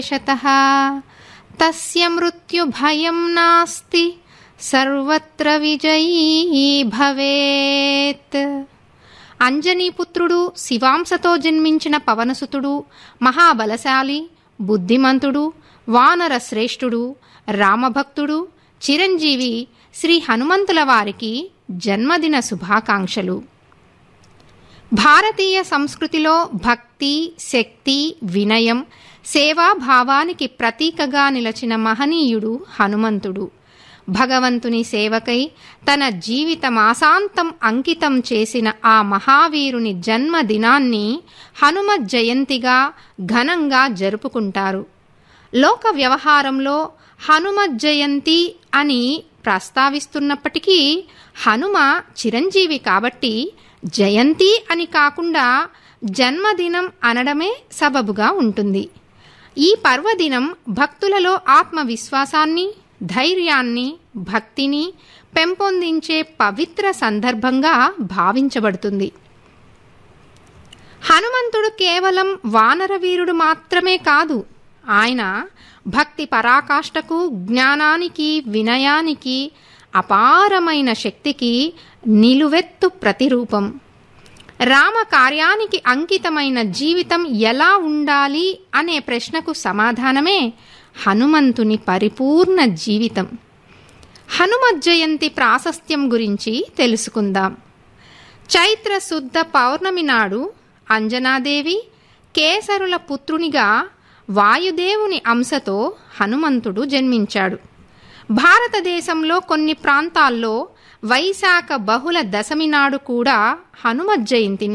శతః తస్య మృత్యుభయం నాస్తి సర్వత్ర విజయీ భవేత్ అంజనీపుత్రుడు శివాంశతో జన్మించిన పవనసుతుడు మహాబలశాలి బుద్ధిమంతుడు వానర శ్రేష్ఠుడు రామభక్తుడు చిరంజీవి శ్రీ హనుమంతుల వారికి జన్మదిన శుభాకాంక్షలు భారతీయ సంస్కృతిలో భక్తి శక్తి వినయం సేవాభావానికి ప్రతీకగా నిలచిన మహనీయుడు హనుమంతుడు భగవంతుని సేవకై తన జీవితమాసాంతం అంకితం చేసిన ఆ మహావీరుని జన్మదినాన్ని హనుమత్ జయంతిగా ఘనంగా జరుపుకుంటారు లోక వ్యవహారంలో హనుమత్ జయంతి అని ప్రస్తావిస్తున్నప్పటికీ హనుమ చిరంజీవి కాబట్టి జయంతి అని కాకుండా జన్మదినం అనడమే సబబుగా ఉంటుంది ఈ పర్వదినం భక్తులలో ఆత్మవిశ్వాసాన్ని ధైర్యాన్ని భక్తిని పెంపొందించే పవిత్ర సందర్భంగా భావించబడుతుంది హనుమంతుడు కేవలం వానర వీరుడు మాత్రమే కాదు ఆయన భక్తి పరాకాష్ఠకు జ్ఞానానికి వినయానికి అపారమైన శక్తికి నిలువెత్తు ప్రతిరూపం రామ కార్యానికి అంకితమైన జీవితం ఎలా ఉండాలి అనే ప్రశ్నకు సమాధానమే హనుమంతుని పరిపూర్ణ జీవితం హనుమత్ జయంతి ప్రాశస్త్యం గురించి తెలుసుకుందాం చైత్ర శుద్ధ పౌర్ణమి నాడు అంజనాదేవి కేసరుల పుత్రునిగా వాయుదేవుని అంశతో హనుమంతుడు జన్మించాడు భారతదేశంలో కొన్ని ప్రాంతాల్లో వైశాఖ బహుళ దశమి నాడు కూడా హనుమత్ జయంతిని